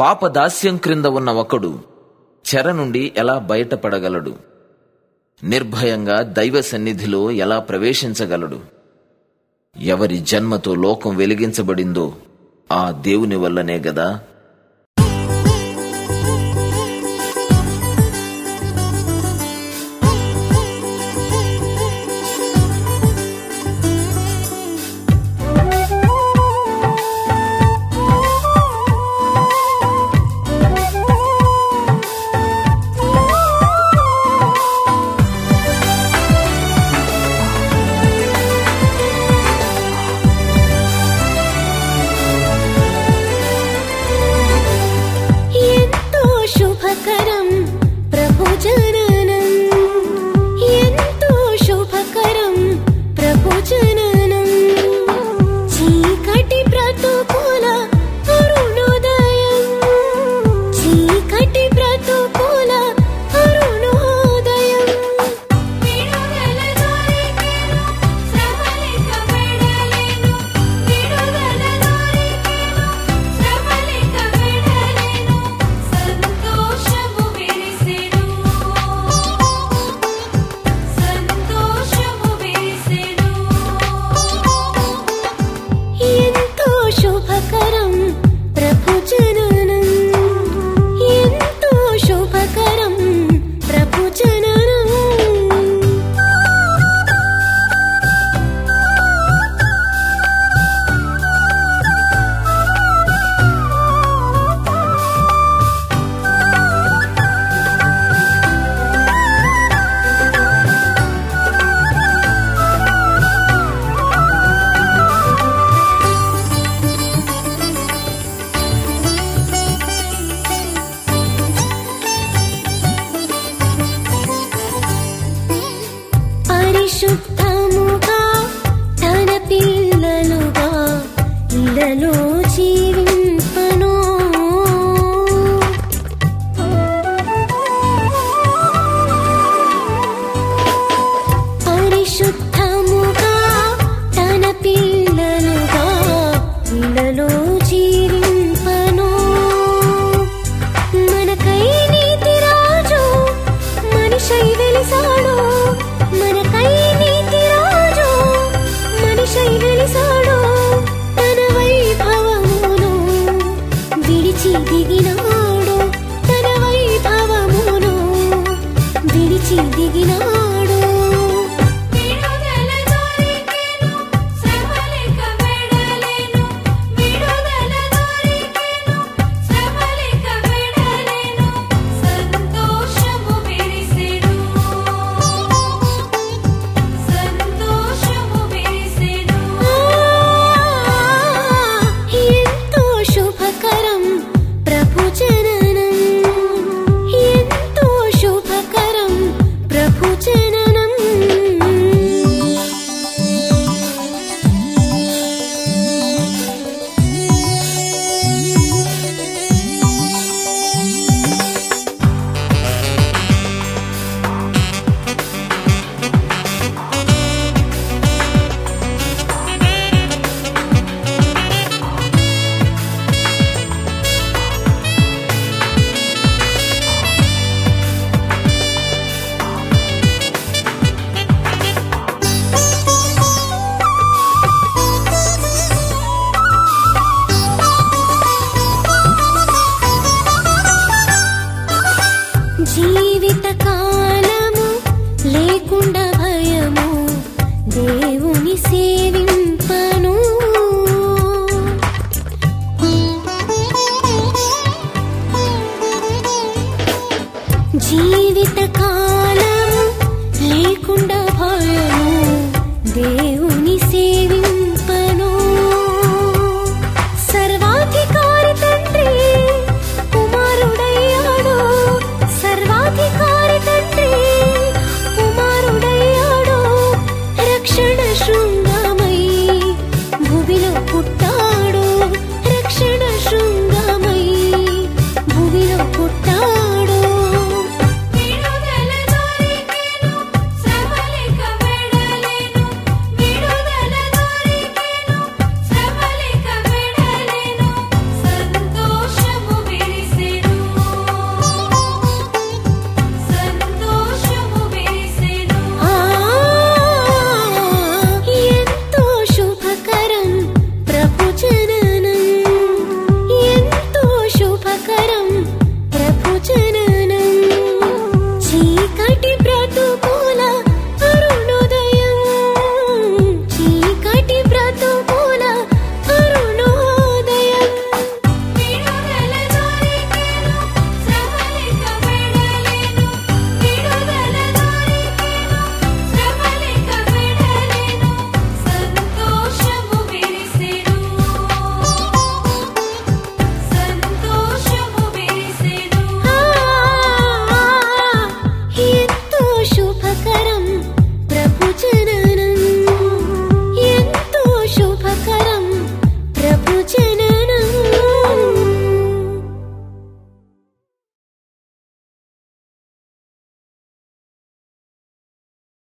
పాపదాస్యం క్రింద ఉన్న ఒకడు చెర నుండి ఎలా బయటపడగలడు నిర్భయంగా దైవ సన్నిధిలో ఎలా ప్రవేశించగలడు ఎవరి జన్మతో లోకం వెలిగించబడిందో ఆ దేవుని వల్లనే గదా ఎంతో శుభకరం ప్రభు జననం ఎంతో శుభకరం ప్రభు జననం చీకటి బ్రతుకుల అరుణోదయం చీకటి బ్రతుకుల అరుణోదయం విడుదల దొరికెను శ్రమలిక వెడలెను విడుదల దొరికెను శ్రమలిక వెడలెను సంతోషము విరిసెను సంతోషము విరిసెను ఎంతో శుభకరం ప్రభు జననం ఎంతో శుభకరం ప్రభు జననం పరిశుద్ధముగా తన పిల్లలుగా ఇలలో జీవింపను పరిశుద్ధముగా తన పిల్లలుగా ఇలలో జీవింపను మనకై నీతి రాజు మనిషై వెలిసాడు మనకై నీతి రాజు మనిషై వెలిసాడు తన వైభవమును విడిచి దిగినాడు తన వైభవమును విడిచి దిగినాడు విడుదల దొరికెను శ్రమలిక వెడలెను విడుదల దొరికెను శ్రమలిక వెడలెను సంతోషము విరిసెను సంతోషము విరిసెను ఎంతో శుభకరం ప్రభు జననం ఎంతో శుభకరం ప్రభు జననం జీవిత కాలము లేకుండా భయము దేవుని సేవింపను జీవిత కాలము